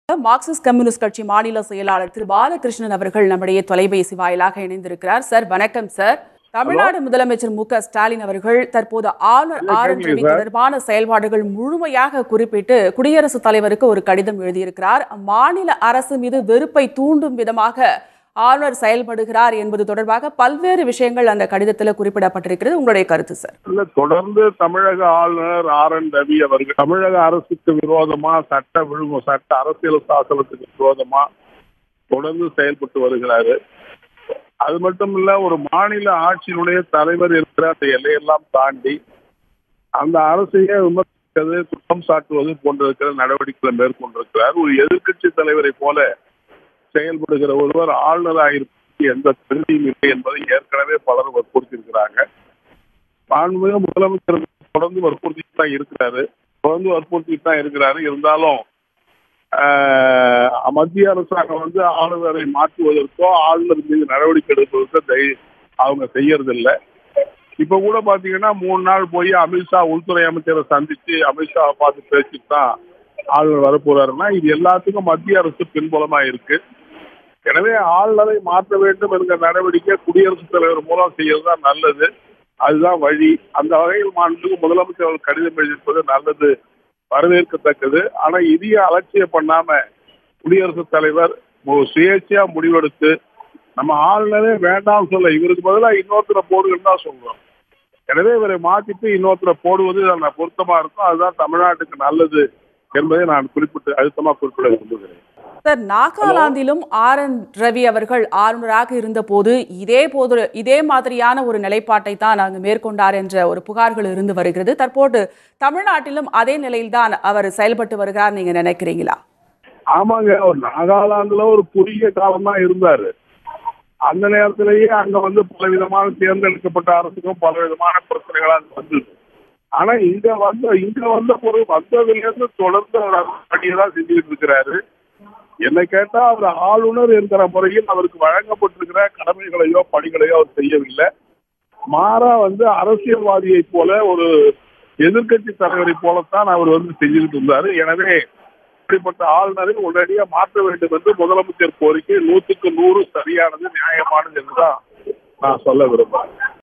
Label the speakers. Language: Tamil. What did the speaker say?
Speaker 1: மார்க்சிஸ்ட் கம்யூனிஸ்ட் கட்சி மாநில செயலாளர் திரு பாலகிருஷ்ணன் அவர்கள் நம்முடைய தொலைபேசி வாயிலாக இணைந்திருக்கிறார் சார் வணக்கம் சார் தமிழ்நாடு முதலமைச்சர் மு க ஸ்டாலின் அவர்கள் தற்போது ஆளுநர்
Speaker 2: இல்ல,
Speaker 1: ஆர் என்
Speaker 2: கேட்கலையே
Speaker 1: ரவி
Speaker 2: சார்.
Speaker 1: தொடர்பான செயல்பாடுகள் முழுமையாக குறிப்பிட்டு குடியரசுத் தலைவருக்கு ஒரு கடிதம் எழுதியிருக்கிறார் மாநில அரசு மீது வெறுப்பை தூண்டும் விதமாக ஆளுநர் செயல்படுகிறார் என்பது தொடர்பாக பல்வேறு விஷயங்கள் அந்த கடிதத்தில் குறிப்பிடப்பட்டிருக்கிறது உங்களுடைய கருத்து சார்
Speaker 2: இல்ல தொடர்ந்து தமிழக ஆளுநர் ஆர் என் ரவி அவர்கள் தமிழக அரசுக்கு விரோதமா சட்ட விழுங்கும் சட்ட அரசியல் சாசனத்துக்கு விரோதமா தொடர்ந்து செயல்பட்டு வருகிறாரு அது மட்டும் இல்ல ஒரு மாநில ஆட்சியினுடைய தலைவர் இருக்கிற அந்த எல்லையெல்லாம் தாண்டி அந்த அரசையே விமர்சிப்பது குற்றம் சாட்டுவது போன்ற இருக்கிற நடவடிக்கைகளை மேற்கொண்டிருக்கிறார் ஒரு எதிர்க்கட்சி தலைவரை போல செயல்படுகிற ஒருவர் ஆளுநராக இருப்பதற்கு எந்த தகுதியும் இல்லை என்பதை ஏற்கனவே பலர் வற்புறுத்தியிருக்கிறாங்க மாண்புமிகு முதலமைச்சர் தொடர்ந்து வற்புறுத்திட்டு தான் இருக்கிறாரு தொடர்ந்து வற்புறுத்திட்டு தான் இருக்கிறாரு இருந்தாலும் ஆஹ், மத்திய அரசாங்கம் வந்து ஆளுநரை மாற்றுவதற்கோ ஆளுநர் மீது நடவடிக்கை எடுப்பதற்கோ தை- அவங்க செய்யறதில்ல இப்ப கூட பாத்தீங்கன்னா மூணு நாள் போய் அமித்ஷா உள்துறை அமைச்சரை சந்திச்சு அமித்ஷாவை பார்த்து பேசிட்டு தான் ஆளுநர் வரப்போறாருன்னா இது எல்லாத்துக்கும் மத்திய அரசு பின்புலமா இருக்கு எனவே ஆளுநரை மாற்ற வேண்டும் என்கிற நடவடிக்கை குடியரசுத் தலைவர் மூலம் செய்யறது தான் நல்லது அதுதான் வழி அந்த வகையில் மாண்புமிகு முதலமைச்சர் அவர்கள் கடிதம் எழுதியிருப்பது நல்லது வரவேற்கத்தக்கது ஆனா இதைய அலட்சியம் பண்ணாம குடியரசுத் தலைவர் ஒரு சுயேட்சையா முடிவெடுத்து நம்ம ஆளுநரே வேண்டாம் சொல்ல இவருக்கு பதிலா இன்னொருத்தரை போடுங்கன்னு தான் சொல்றோம் எனவே இவரை மாத்திட்டு இன்னொருத்தரை போடுவது நான் பொருத்தமா இருக்கும் அதுதான் தமிழ்நாட்டுக்கு நல்லது என்பதை நான் குறிப்பிட்டு அழுத்தமா குறிப்பிட விரும்புகிறேன்
Speaker 1: சார் நாகாலாந்திலும் ஆர் என் ரவி அவர்கள் ஆளுநராக இருந்தபோது இதே போது இதே மாதிரியான ஒரு நிலைப்பாட்டை தான் அங்கு மேற்கொண்டார் என்ற ஒரு புகார்கள் இருந்து வருகிறது தற்போது தமிழ்நாட்டிலும் அதே நிலையில்தான் அவர் செயல்பட்டு வருகிறார் நீங்க நினைக்கிறீங்களா
Speaker 2: ஆமாங்க அவர் நாகாலாந்துல ஒரு குறுகிய காலம் தான் இருந்தாரு அந்த நேரத்திலேயே அங்க வந்து பலவிதமான தேர்ந்தெடுக்கப்பட்ட அரசுக்கும் பல விதமான பிரச்சனைகள் அங்க வந்தது ஆனா இங்க வந்த இங்க வந்த ஒரு வந்ததுல இருந்து தொடர்ந்து அவர் பணியை தான் செஞ்சுட்டு இருக்கிறாரு என்னை கேட்டா அவர் ஆளுநர் என்கிற முறையில் அவருக்கு வழங்கப்பட்டிருக்கிற கடமைகளையோ பணிகளையோ அவர் செய்யவில்லை மாறா வந்து அரசியல்வாதியை போல ஒரு எதிர்க்கட்சி தலைவரை போலத்தான் அவர் வந்து செஞ்சுட்டு இருந்தாரு எனவே இப்படிப்பட்ட ஆளுநரை உடனடியா மாற்ற வேண்டும் என்று முதலமைச்சர் கோரிக்கை நூற்றுக்கு நூறு சரியானது நியாயமானது என்றுதான் நான் சொல்ல விரும்புறேன்